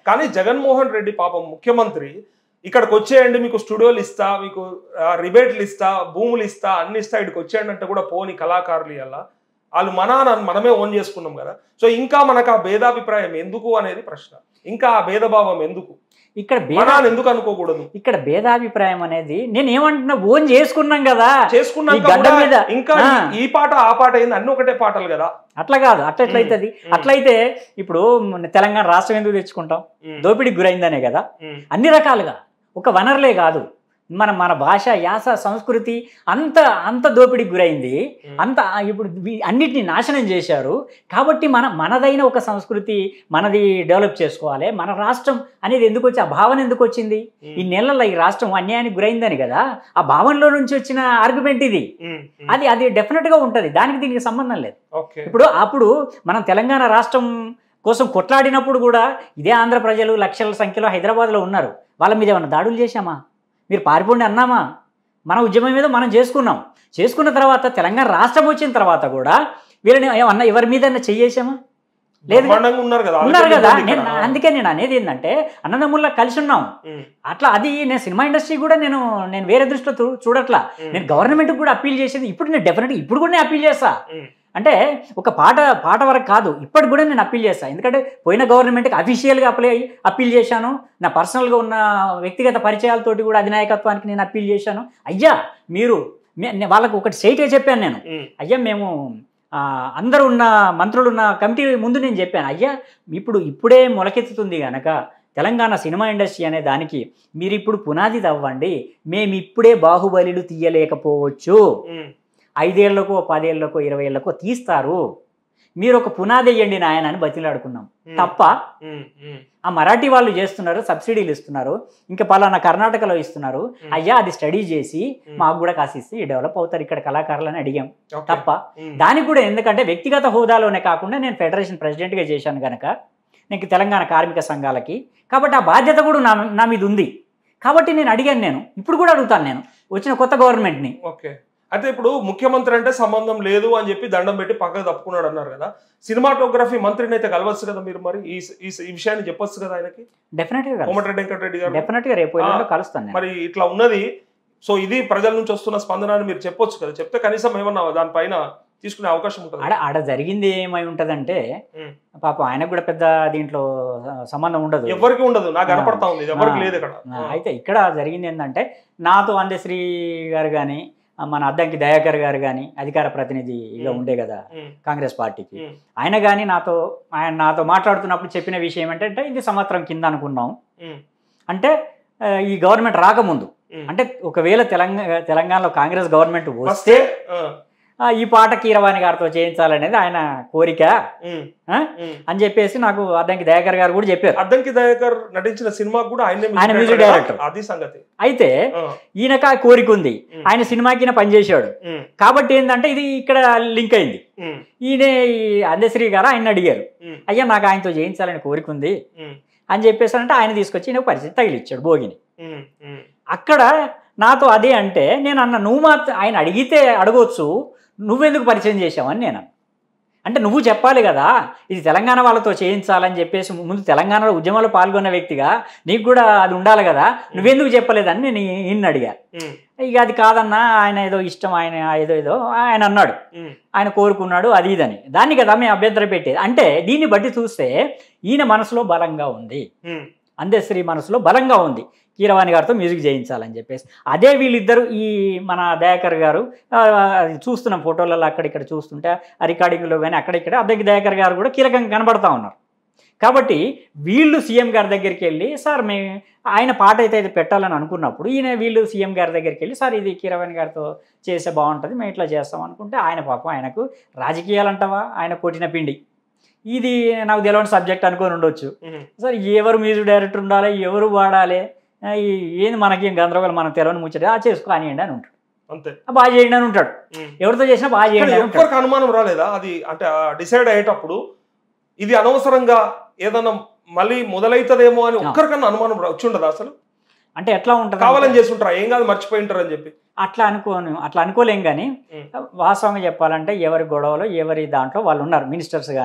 కానీ జగన్మోహన్ రెడ్డి పాపం ముఖ్యమంత్రి ఇక్కడికి వచ్చేయండి మీకు స్టూడియోలు ఇస్తా మీకు ఆ, రిబేట్లు ఇస్తా భూములు ఇస్తా అన్ని ఇస్తా ఇక్కడికి వచ్చేయండి అంటే కూడా పోని కళాకారులు ఇలా వాళ్ళు మన అని మనమే ఓన్ చేసుకున్నాం కదా సో ఇంకా మనకు ఆ భేదాభిప్రాయం ఎందుకు అనేది ప్రశ్న ఇంకా ఆ భేదభావం ఎందుకు ఇక్కడ భేద మన అని ఎందుకు అనుకోకూడదు ఇక్కడ భేదాభిప్రాయం అనేది నేను ఏమంటున్నా ఓన్ చేసుకున్నాం కదా చేసుకున్నాక ఈ గడ్డ కూడా మీద, ఇంకా ఆ. ఈ- ఈ పాట ఆ పాట అయింది అన్ని ఒకటే పాటలు కదా అట్లా కాదు అట్లా ఎట్లయితుంది ఉమ్. అట్లయితే ఇప్పుడు మన తెలంగాణ రాష్ట్రం ఎందుకు తెచ్చుకుంటాం ఉమ్, దోపిడీకి గురైందనే కదా ఉమ్, అన్ని రకాలుగా ఒక వనరులే కాదు మన మన భాష యాస సంస్కృతి అంత అంత దోపిడీకి గురైంది ఉమ్. అంత ఇప్పుడు వీ- అన్నిటిని నాశనం చేశారు కాబట్టి మన మనదైన ఒక సంస్కృతి మనది డెవలప్ చేసుకోవాలి మన రాష్ట్రం అనేది ఎందుకు వచ్చి ఆ భావన ఎందుకు వచ్చింది ఉమ్, ఈ నెలల్లో ఈ రాష్ట్రం అన్యాయానికి గురైందని కదా ఆ భావనలో నుంచి వచ్చిన ఆర్గ్యుమెంట్ ఇది ఉమ్, ఉమ్. అది అది డెఫినెట్గా ఉంటుంది దానికి దీనికి సంబంధం లేదు ఓకే ఇప్పుడు అప్పుడు మనం తెలంగాణ రాష్ట్రం కోసం కొట్లాడినప్పుడు కూడా ఇదే ఆంధ్ర ప్రజలు లక్షల సంఖ్యలో హైదరాబాద్లో ఉన్నారు వాళ్ళ మీద ఏమన్నా దాడులు చేశామా మీరు పారిపోండి అన్నామా మన ఉద్యమం మీద మనం చేసుకున్నాం చేసుకున్న తర్వాత తెలంగాణ రాష్ట్రం వచ్చిన తర్వాత కూడా వీళ్ళని ఏమన్నా ఎవరి మీద చెయ్యేసామా లేదు కదా? బ్రహ్మాండంగా ఉన్నారు కదా ఉన్నారు అందుకే కదా ఇబ్బంది నేను ఇక్కడ. అందుకే నేను అనేది ఏంటంటే అన్నదమ్ముల్లా కలిసి ఉన్నాం ఉమ్, అట్లా అది నేను సినిమా ఇండస్ట్రీ కూడా నేను నేను వేరే దృష్టిలో చూ- చూడట్లా ఉమ్, నేను గవర్నమెంట్కి కూడా అప్పీల్ చేసేది ఇప్పుడు నేను డెఫినెట్గా ఇప్పుడు కూడా నేను అప్పీల్ చేస్తా ఉమ్, అంటే ఒక పాట పాట వరకు కాదు ఇప్పటికి కూడా నేను అప్పీల్ చేస్తాను ఎందుకంటే పోయిన గవర్నమెంట్కి అఫీషియల్గా అప్లై అప్పీల్ చేశాను నా పర్సనల్గా ఉన్న వ్యక్తిగత పరిచయాలతోటి కూడా అధినాయకత్వానికి నేను అప్పీల్ చేశాను అయ్యా మీరు మే- నే- వాళ్ళకు ఒకటి స్ట్రైట్గా చెప్పాను నేను ఉమ్, అయ్యా మేము ఆ, అందరూ ఉన్న మంత్రులు ఉన్న కమిటీ ముందు నేను చెప్పాను అయ్యా ఇప్పుడు ఇప్పుడే మొలకెత్తుతుంది కనుక తెలంగాణ సినిమా ఇండస్ట్రీ అనే దానికి మీరు ఇప్పుడు పునాది తవ్వండి మేము ఇప్పుడే బాహుబలిలు తీయలేకపోవచ్చు ఉమ్, ఐదేళ్లకో పదేళ్లకో ఇరవై ఏళ్లకో తీస్తారు మీరు ఒక పునాది వేయండి నాయన అని బతిలాడుకున్నాం ఉమ్, తప్ప ఉమ్, ఉమ్, ఆ మరాఠీ వాళ్ళు చేస్తున్నారు సబ్సిడీలు ఇస్తున్నారు ఇంకా పలానా కర్ణాటకలో ఇస్తున్నారు ఉమ్. అయ్యా అది స్టడీ చేసి ఉమ్. మాకు కూడా కాసిస్తే డెవలప్ అవుతారు ఇక్కడ కళాకారులని అడిగాం ఓకే. తప్ప ఉమ్, దానికి కూడా ఎందుకంటే వ్యక్తిగత హోదాలోనే కాకుండా నేను ఫెడరేషన్ ప్రెసిడెంట్గా చేశాను కనుక నీకు తెలంగాణ కార్మిక సంఘాలకి కాబట్టి ఆ బాధ్యత కూడా నా నా మీద ఉంది కాబట్టి నేను అడిగాను నేను ఇప్పుడు కూడా అడుగుతాను నేను వచ్చిన కొత్త గవర్నమెంట్ని ఓకే అయితే ఇప్పుడు ముఖ్యమంత్రి అంటే సంబంధం లేదు అని చెప్పి దండం పెట్టి పక్కకు తప్పుకున్నాడు అన్నారు కదా సినిమాటోగ్రఫీ మంత్రిని అయితే కలవచ్చు కదా మీరు మరి ఈ ఈ- ఈ విషయాన్ని చెప్పొచ్చు కదా ఆయనకి డెఫినెట్గా కోమటిరెడ్డి వెంకటరెడ్డి గారు డెఫినెట్గా రేపు ఎల్లుండో కలుస్తాను నేను మరి ఇట్లా ఉన్నది సో ఇది ప్రజల నుంచి వస్తున్న స్పందన అని మీరు చెప్పొచ్చు కదా చెప్తే కనీసం ఏమన్నా దానిపైన తీసుకునే అవకాశం ఉంటుంది ఆడ ఆడ జరిగింది ఏమై ఉంటదంటే ఉమ్. పాపం ఆయనకు కూడా పెద్ద దీంట్లో ఆ, సంబంధం ఉండదు ఎవరికి ఉండదు నాకు కనపడతా ఉంది ఇది ఎవరికి ఆ. లేదు ఇక్కడ ఆ, అయితే ఇక్కడ జరిగింది ఏంటంటే నాతో అందశ్రీ గారు కానీ మన అద్దంకి దయాకర్ గారు కానీ అధికార ప్రతినిధిగా ఉమ్. ఉండే కదా ఉమ్, కాంగ్రెస్ పార్టీకి ఉమ్, ఆయన కానీ నాతో ఆయన నాతో మాట్లాడుతున్నప్పుడు చెప్పిన విషయం ఏంటంటే ఇది సంవత్సరం కింద అనుకున్నాం ఉమ్, అంటే ఆ, ఈ గవర్నమెంట్ రాకముందు ఉమ్. అంటే ఒకవేళ తెలంగాణ తెలంగాణలో కాంగ్రెస్ గవర్నమెంట్ వస్తే వస్తే ఆ, ఆ, ఈ పాట కీరవాణి గారితో చేయించాలనేది ఆయన కోరిక ఉమ్, ఆ? ఉమ్. అని చెప్పేసి నాకు అద్దంకి దయాకర్ గారు కూడా చెప్పారు అద్దంకి దయాకర్ నటించిన సినిమాకు కూడా ఆయనే ఆయన music music director director. కదా? అది సంగతి అయితే ఆ, ఈయనకు ఆ కోరిక ఉంది ఉమ్, ఆయన సినిమాకి ఈయన పనిచేశాడు ఉమ్, కాబట్టి ఏంటంటే ఇది ఇక్కడ లింక్ అయింది ఉమ్, ఈయన ఈ అందశ్రీ గారు ఆయన అడిగారు ఉమ్, అయ్యా నాకు ఆయనతో చేయించాలని కోరిక ఉంది ఉమ్, అని చెప్పేసి అంటే ఆయన తీసుకొచ్చి ఈయనకు పరిస్థితి తగిలిచ్చాడు భోగిని ఉమ్, ఉమ్, అక్కడ నాతో అదే అంటే నేను అన్న నువ్వు మాత్రం ఆయన అడిగితే అడగొచ్చు నువ్వెందుకు పరిచయం చేసావని నేను అన్నా. అంటే నువ్వు చెప్పాలి కదా ఇది తెలంగాణ వాళ్ళతో చేయించాలని చెప్పేసి ముందు తెలంగాణలో ఉద్యమంలో పాల్గొన్న వ్యక్తిగా నీకు కూడా అది ఉండాలి కదా నువ్వెందుకు చెప్పలేదని నేను ఈయన అడిగా ఉమ్, ఇక అది కాదన్నా ఆయన ఏదో ఇష్టం ఆయన ఏదో ఏదో ఆయన అన్నాడు ఉమ్, ఆయన కోరుకున్నాడు అది ఇదని దాన్ని కదా మేము అభ్యంతరం పెట్టేది అంటే దీన్ని బట్టి చూస్తే ఈయన మనసులో బలంగా ఉంది ఉమ్, అందశ్రీ మనసులో బలంగా ఉంది కీరవాణి గారితో మ్యూజిక్ చేయించాలని చెప్పేసి అదే వీళ్ళిద్దరు ఈ మన దయాకర్ గారు ఆ, అది చూస్తున్నాం ఫోటోలలో అక్కడిక్కడ చూస్తుంటే ఆ రికార్డింగ్లో కానీ అక్కడిక్కడ అద్దెకి దయాకర్ గారు కూడా కీలకంగా కనబడతా ఉన్నారు కాబట్టి వీళ్ళు సీఎం గారి దగ్గరికి వెళ్ళి సార్ మే ఆయన పాట అయితే ఇది పెట్టాలని అనుకున్నప్పుడు ఈయన వీళ్ళు సీఎం గారి దగ్గరికి వెళ్ళి సార్ ఇది కీరవాణి గారితో చేస్తే బాగుంటుంది మేము ఇట్లా చేస్తాం అనుకుంటే ఆయన పాపం ఆయనకు రాజకీయాలంటావా ఆయన కొట్టిన పిండి ఇది నాకు తెలియని సబ్జెక్ట్ అనుకొని ఉండొచ్చు ఉమ్, సార్ ఎవరు మ్యూజిక్ డైరెక్టర్ ఉండాలి ఎవరు వాడాలి ఆ, ఈ- ఏంది మనకి ఏం గందరగోళం మనం తెలియని ముచ్చట ఆ చేసుకో కానివ్వండి అని ఉంటాడు అంతే ఆ, బాగా చేయండి అని ఉంటాడు ఉమ్. ఎవరితో చేసినా బాగా కానీ చేయండి అని ఉంటాడు ఎవ్వరికి అనుమానం రాలేదా అది అంటే డిసైడ్ అయ్యేటప్పుడు ఇది అనవసరంగా ఏదన్నా మళ్ళీ మొదలైతదేమో అని ఒక్కరికన్నా అనుమానం రా- వచ్చి ఉండదా అసలు అంటే ఎట్లా ఉంటుంది కావాలని చేసి ఉంటారా ఏం కాదు మర్చిపోయి ఉంటారు అని చెప్పి అట్లా అనుకోను అట్లా అనుకోలేం కానీ ఉమ్. వాస్తవంగా చెప్పాలంటే ఎవరి గొడవలో ఎవరి దాంట్లో వాళ్ళు ఉన్నారు మినిస్టర్స్ కానీ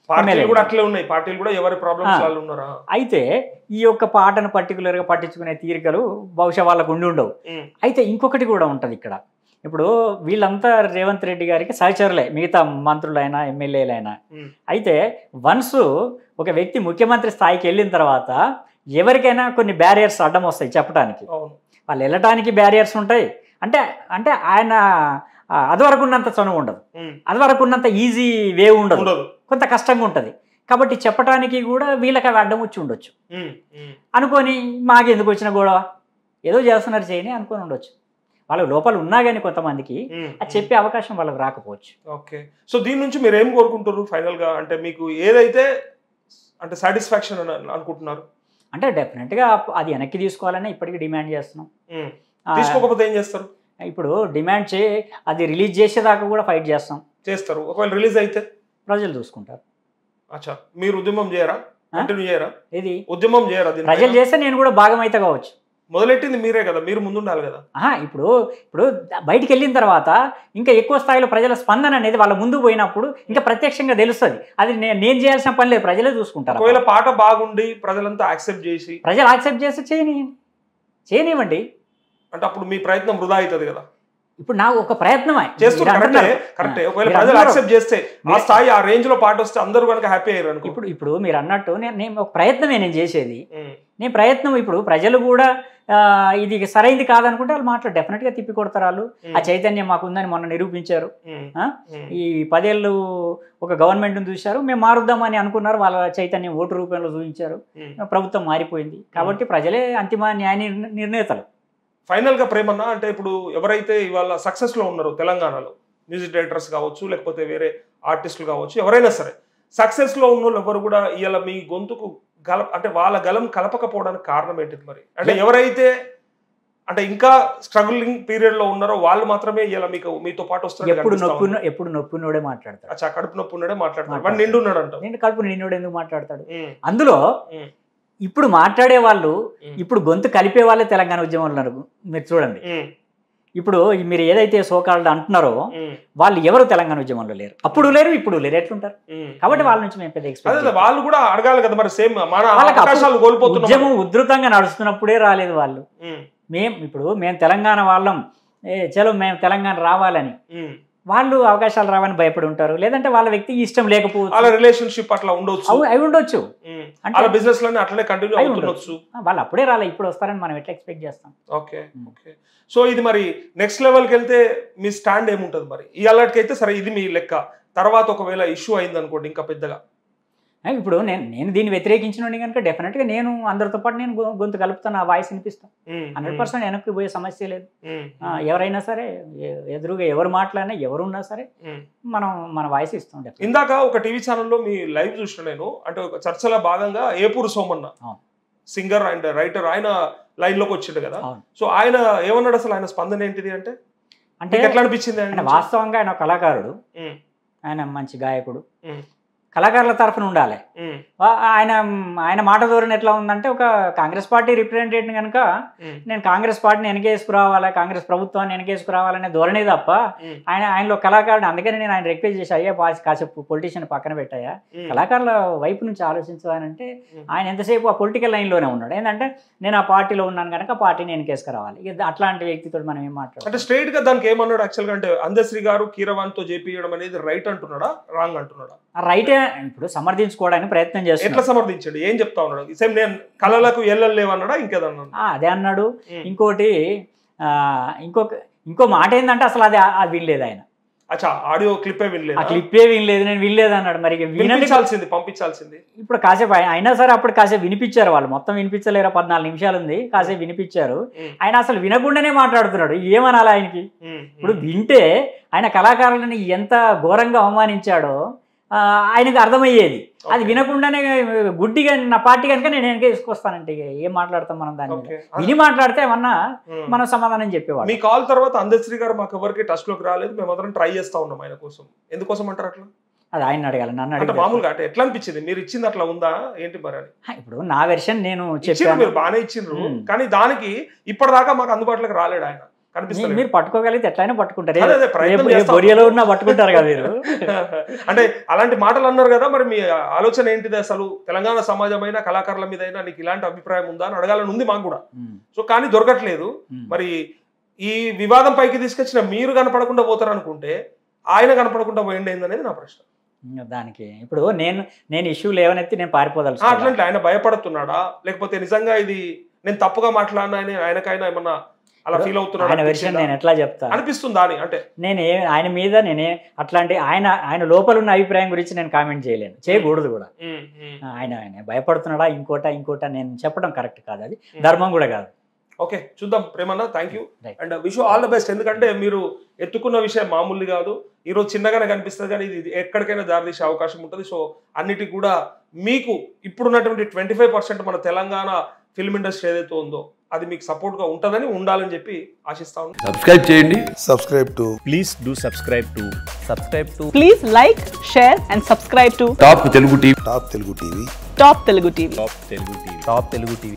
పార్టీలు ఎమ్మెల్యేలు. కూడా అట్లే ఉన్నాయి పార్టీలు కూడా ఎవరి ప్రాబ్లమ్స్ ఆ. వాళ్ళు ఉన్నారా అయితే ఈ యొక్క పాటను పర్టికులర్గా పట్టించుకునే తీరికలు బహుశా వాళ్ళకు ఉండి ఉండవు ఉమ్, అయితే ఇంకొకటి కూడా ఉంటుంది ఇక్కడ ఇప్పుడు వీళ్ళంతా రేవంత్ రెడ్డి గారికి సహచరులే మిగతా మంత్రులైనా ఎమ్మెల్యేలైనా ఉమ్, అయితే వన్స్ ఒక వ్యక్తి ముఖ్యమంత్రి స్థాయికి వెళ్ళిన తర్వాత ఎవరికైనా కొన్ని బ్యారియర్స్ అడ్డం వస్తాయి చెప్పడానికి అవును వాళ్ళు వెళ్ళటానికి బ్యారియర్స్ ఉంటాయి అంటే అంటే ఆయన ఆ, అది వరకు ఉన్నంత చనువు ఉండదు ఉమ్, అది వరకు ఉన్నంత ఈజీ వే ఉండదు ఉండదు కొంత కష్టంగా ఉంటుంది కాబట్టి చెప్పడానికి కూడా వీళ్ళకి అవి అడ్డం వచ్చి ఉండొచ్చు ఉమ్, ఉమ్, అనుకొని మాకెందుకు వచ్చిన గొడవ ఏదో చేస్తున్నారు చేయని అనుకొని ఉండొచ్చు వాళ్ళ లోపల ఉన్నా కానీ కొంతమందికి ఉమ్, అది చెప్పే అవకాశం వాళ్ళకి రాకపోవచ్చు ఓకే సో దీని నుంచి మీరు ఏం కోరుకుంటారు ఫైనల్ గా అంటే మీకు ఏదైతే అంటే సాటిస్ఫాక్షన్ అని అనుకుంటున్నారు అంటే డెఫినెట్గా అది వెనక్కి తీసుకోవాలని ఇప్పటికీ డిమాండ్ చేస్తున్నాం ఉమ్, ఆ, తీసుకోకపోతే ఏం చేస్తారు ఇప్పుడు డిమాండ్ చే అది రిలీజ్ చేసేదాకా కూడా ఫైట్ చేస్తాం చేస్తారు ఒకవేళ రిలీజ్ అయితే ప్రజలు చూసుకుంటారు అచ్చా మీరు ఉద్యమం చేయరా కంటిన్యూ చేయరా ఇది ఉద్యమం చేయరా దీని ప్రజలు పైన? చేస్తే నేను కూడా భాగం అయితే కావచ్చు మొదలెట్టింది మీరే కదా మీరు ముందుండాలి కదా ఆహా, ఇప్పుడు ఇప్పుడు బయటికి వెళ్ళిన తర్వాత ఇంకా ఎక్కువ స్థాయిలో ప్రజల స్పందన అనేది వాళ్ళ ముందు పోయినప్పుడు ఇంకా ప్రత్యక్షంగా తెలుస్తుంది అది నే- నేను చేయాల్సిన పని లేదు ప్రజలే చూసుకుంటారు ఒకవేళ పాట బాగుండి ప్రజలంతా యాక్సెప్ట్ చేసి ప్రజలు యాక్సెప్ట్ చేస్తే చేయనివ్వండి చేయనివ్వండి అంటే అప్పుడు మీ ప్రయత్నం వృధా అవుతుంది కదా ఇప్పుడు నా ఒక ప్రయత్నమే చేస్తారు మీరు కరెక్టే అంటున్నారు. కరెక్టే ఒకవేళ మీరు ప్రజలు అంటున్నారు. యాక్సెప్ట్ చేస్తే ఆ మీరు- స్థాయి ఆ రేంజ్ లో పాట వస్తే అందరూ కనుక హ్యాపీ అయ్యారు అనుకో ఇప్పుడు ఇప్పుడు మీరు అన్నట్టు నేను నేను ఒక ప్రయత్నమే నేను చేసేది ఉమ్, నేను ప్రయత్నం ఇప్పుడు ప్రజలు కూడా ఆ, ఇది సరైంది కాదనుకుంటే వాళ్ళు మాటలు డెఫినెట్గా తిప్పి కొడతారు వాళ్ళు ఉమ్, ఆ చైతన్యం మాకుందని మొన్న నిరూపించారు ఉమ్, ఆ? ఉమ్, ఈ పదేళ్ళు ఒక గవర్నమెంట్ని చూశారు మేము మారుద్దామని అనుకున్నారు వాళ్ళ చైతన్యం ఓటు రూపంలో చూపించారు ఉమ్. ప్రభుత్వం మారిపోయింది కాబట్టి ప్రజలే అంతిమ న్యాయ నిర్- నిర్ణేతలు ఫైనల్ గా ప్రేమన్న అంటే ఇప్పుడు ఎవరైతే ఇవాళ సక్సెస్ లో ఉన్నారో తెలంగాణలో మ్యూజిక్ డైరెక్టర్స్ కావచ్చు లేకపోతే వేరే ఆర్టిస్టులు కావచ్చు ఎవరైనా సరే సక్సెస్ లో ఉన్న వాళ్ళు ఎవరు కూడా ఇవాళ మీ గొంతుకు గల అంటే వాళ్ళ గలం కలపకపోవడానికి కారణం ఏంటిది మరి అంటే ఎవరైతే అంటే ఇంకా స్ట్రగులింగ్ పీరియడ్ లో ఉన్నారో వాళ్ళు మాత్రమే ఇలా మీకు మీతో పాటు వస్తారు ఎప్పుడు నొప్పి ఉన్న- ఎప్పుడు నొప్పినోడే మాట్లాడతాడు అచ్చా కడుపు నొప్పి ఉన్నాడే మాట్లాడతారు వాడు మాట్లాడతాడు. నిండు ఉన్నాడు అంటావు నేను కడుపు నిన్నోడు ఎందుకు మాట్లాడతాడు ఉమ్, అందులో ఉమ్, ఇప్పుడు మాట్లాడే వాళ్ళు ఉమ్, ఇప్పుడు గొంతు కలిపే వాళ్ళే తెలంగాణ ఉద్యమంలో ఉన్నారు మీరు చూడండి ఉమ్, ఇప్పుడు మీరు ఏదైతే సోకాళ్ళు అంటున్నారో ఉమ్, వాళ్ళు ఎవరు తెలంగాణ ఉద్యమంలో లేరు అప్పుడు లేరు ఇప్పుడు లేరు ఎట్లుంటారు ఉమ్. కాబట్టి వాళ్ళ నుంచి మేము పెద్ద అదే ఎక్స్పెక్ట్ అదే, వాళ్ళు కూడా అడగాలి కదా మరి సేమ్ మన వాళ్ళకి అప్పుడు అవకాశాలు కోల్పోతున్నాం ఉద్యమం ఉధృతంగా నడుస్తున్నప్పుడే రాలేదు వాళ్ళు ఉమ్, మేం ఇప్పుడు మేము తెలంగాణ వాళ్ళం ఏ చలో మేము తెలంగాణ రావాలని ఉమ్. వాళ్ళు అవకాశాలు రావని భయపడి ఉంటారు లేదంటే వాళ్ళ వ్యక్తి ఇష్టం వాళ్ళ లేకపోవచ్చు రిలేషన్షిప్ అట్లా ఉండొచ్చు అవి అవి ఉండొచ్చు ఉమ్. అంటే వాళ్ళ బిజినెస్ లన్నీ అట్లనే కంటిన్యూ అయి అవుతుండొచ్చు వాళ్ళు అప్పుడే రాలే ఇప్పుడు వస్తారని మనం ఎట్లా ఎక్స్పెక్ట్ చేస్తాం ఓకే ఉమ్. ఓకే సో ఇది మరి నెక్స్ట్ లెవెల్కి వెళ్తే మీ స్టాండ్ ఏముంటుంది మరి ఈ అలర్ట్కి అయితే సరే ఇది మీ లెక్క తర్వాత ఒకవేళ ఇష్యూ అయింది అనుకోండి ఇంకా పెద్దగా ఆ, ఇప్పుడు నేను నేను దీన్ని వ్యతిరేకించిన కనుక డెఫినెట్గా నేను అందరితో పాటు నేను గొ- గొంతు కలుపుతాను ఆ వాయిస్ వినిపిస్తాను ఉమ్, హండ్రెడ్ ఉమ్, పర్సెంట్ వెనక్కి పోయే సమస్య లేదు ఉమ్, ఆ, ఎవరైనా సరే ఎ- ఎదురుగా ఎవరు మాట్లాడినా ఎవరున్నా సరే ఉమ్. మనం మన వాయిస్ ఇస్తాం definitely. ఇందాక ఒక టీవీ ఛానల్లో మీ లైవ్ చూసిన నేను అంటే ఒక చర్చల భాగంగా ఏపూరు సోమన్న అవును. సింగర్ అండ్ రైటర్ ఆయన లైన్ లోకి వచ్చిండు కదా అవును. సో ఆయన ఏమన్నాడు అసలు ఆయన స్పందన ఏంటిది అంటే అంటే మీకు ఎట్లా అనిపించింది ఆయన ఆయన నుంచి? వాస్తవంగా ఆయన ఒక కళాకారుడు ఉమ్, ఆయన మంచి గాయకుడు ఉమ్, కళాకారుల తరఫున ఉండాలి ఉమ్, వా- ఆయన ఆయన మాట ధోరణి ఎట్లా ఉందంటే ఒక కాంగ్రెస్ పార్టీ రిప్రజెంటేటివ్ కనుక ఉమ్, నేను కాంగ్రెస్ పార్టీని వెనకేసుకురావాలా కాంగ్రెస్ ప్రభుత్వాన్ని వెనకేసుకురావాలనే ధోరణి తప్ప ఉమ్, ఆయన ఆయనలో కళాకారుడు అందుకని నేను ఆయన రిక్వెస్ట్ చేసి అయ్యా పాస్ కాసేపు పొలిటీషియన్ పక్కన పెట్టాయా ఉమ్, కళాకారుల వైపు నుంచి ఆలోచించు అని అంటే ఉమ్. ఆయన ఎంతసేపు ఆ పొలిటికల్ లైన్లోనే ఉన్నాడు ఏంటంటే నేను ఆ పార్టీలో ఉన్నాను కనుక పార్టీని వెనకేసుకురావాలి ఇక అట్లాంటి వ్యక్తితో మనం ఏం అంటే మాట్లాడాలి స్ట్రైట్ గా దానికి ఏమన్నాడు యాక్చువల్ గా అంటే అందశ్రీ గారు కీరవాన్ తో చేపియడం అనేది రైట్ అంటున్నాడా రాంగ్ అంటున్నాడా రైటే ఇప్పుడు సమర్థించుకోవడానికి ప్రయత్నం ఎట్లా చేస్తున్నాడు సమర్థించండి ఏం చెప్తా ఉన్నాడు సేమ్ నేను కళలకు ఎల్లలేవన్నాడా ఇంకేదన్నా ఆ, అదే అన్నాడు ఉమ్. ఇంకోటి ఆ, ఇంకొక ఇంకో మాట ఏంటంటే అసలు అది అది వినలేదు ఆయన అచ్చా ఆడియో క్లిప్పే ఆ వినలేదు క్లిప్పే వినలేదు నేను వినలేదు అన్నాడు మరి ఇక వినండి వినిపించాల్సింది పంపించాల్సింది ఇప్పుడు కాసేపు అయి- అయినా సరే అప్పుడు కాసేపు వినిపించారు వాళ్ళు మొత్తం వినిపించలేరు పద్నాలుగు నిమిషాలు ఉంది కాసేపు వినిపించారు ఉమ్, ఆయన అసలు వినకుండానే మాట్లాడుతున్నాడు ఏమనాలి ఆయనకి ఉమ్, ఇప్పుడు ఉమ్. వింటే ఆయన కళాకారులని ఎంత ఘోరంగా అవమానించాడో ఆ, ఆయనకు అర్థమయ్యేది అది Okay. వినకుండానే గుడ్డిగా నా పార్టీ కనుక నేను వెనక తీసుకొస్తానంటే ఇక ఏం మాట్లాడతాం మనం దాని మీద Okay. విని మాట్లాడితే ఏమన్నా ఉమ్. మనం సమాధానం చెప్పేవాడు మీ కాల్ తర్వాత అందశ్రీ గారు మాకు ఎవరికి టచ్ లోకి రాలేదు మేము అందరం ట్రై చేస్తా ఉన్నాం ఆయన కోసం ఎందుకోసం అంటారు అట్లా అది ఆయన అడగాలి నన్ను అంటే అడిగి మామూలుగా అంటే ఎట్లా అనిపించింది మీరు ఇచ్చింది అట్లా ఉందా ఏంటి మరి అని ఇప్పుడు నా వెర్షన్ నేను ఇచ్చిండ్రు చెప్పాను మీరు బాగానే ఇచ్చిండ్రు ఉమ్. కానీ దానికి ఇప్పటిదాకా మాకు అందుబాటులోకి రాలేడు ఆయన కనిపిస్తారు మీరు పట్టుకోగలిగితే ఎట్లయినా పట్టుకుంటారు అదే, అదే, ప్రయత్నం ఏ- ఏ చేస్తాం. బొరియలో ఉన్నా పట్టుకుంటారు కదా మీరు అంటే అలాంటి మాటలు అన్నారు కదా మరి మీ ఆలోచన ఏంటిది అసలు తెలంగాణ సమాజమైన కళాకారుల మీద అయినా నీకు ఇలాంటి అభిప్రాయం ఉందా అని అడగాలని ఉంది మాకు కూడా ఉమ్, సో కానీ దొరకట్లేదు ఉమ్. మరి ఈ వివాదం పైకి తీసుకొచ్చిన మీరు కనపడకుండా పోతారు అనుకుంటే ఆయన కనపడకుండా పోయింది ఏందనేది నా ప్రశ్న ఇంకా దానికి ఇప్పుడు నేను నేను ఇష్యూ లేవనెత్తి నేను ఆ, పారిపోదలుచు అట్లాంటి ఆయన భయపడుతున్నాడా లేకపోతే నిజంగా ఇది నేను తప్పుగా మాట్లాడినా అని ఆయనకైనా ఏమన్నా అలా ఫీల్ అవుతున్నాడా ఆయన విషయం అనిపించిందా? నేను ఎట్లా చెప్తా అనిపిస్తుందా అని అంటే నేను ఏ ఆయన మీద నేనే అట్లాంటి ఆయన ఆయన లోపల ఉన్న అభిప్రాయం గురించి నేను కామెంట్ చేయలేను చేయకూడదు కూడా ఉమ్, ఉమ్. ఆయన ఆయన భయపడుతున్నాడా ఇంకోట ఇంకోట నేను చెప్పడం కరెక్ట్ కాదు అది Hmm. ధర్మం కూడా కాదు ఓకే చూద్దాం ప్రేమన్న thank you Right. And wish all the best ఎందుకంటే మీరు ఎత్తుకున్న విషయం మామూలు కాదు ఈరోజు చిన్నగానే కనిపిస్తుంది కానీ ఇది ఎక్కడికైనా దారితీసే అవకాశం ఉంటుంది సో అన్నిటికి కూడా మీకు ఇప్పుడున్నటువంటి ట్వంటీ ఫైవ్ పర్సెంట్ మన తెలంగాణ ఫిల్మ్ ఇండస్ట్రీ ఏదైతే ఉందో అది మీకు సపోర్ట్గా ఉంటుందని ఉండాలని చెప్పి ఆశిస్తా ఉన్నాను సబ్స్క్రైబ్ చేయండి subscribe to please do subscribe to subscribe to Please like, share, and subscribe to top Telugu TV Top Telugu TV. Top Telugu TV. top telugu tv top telugu tv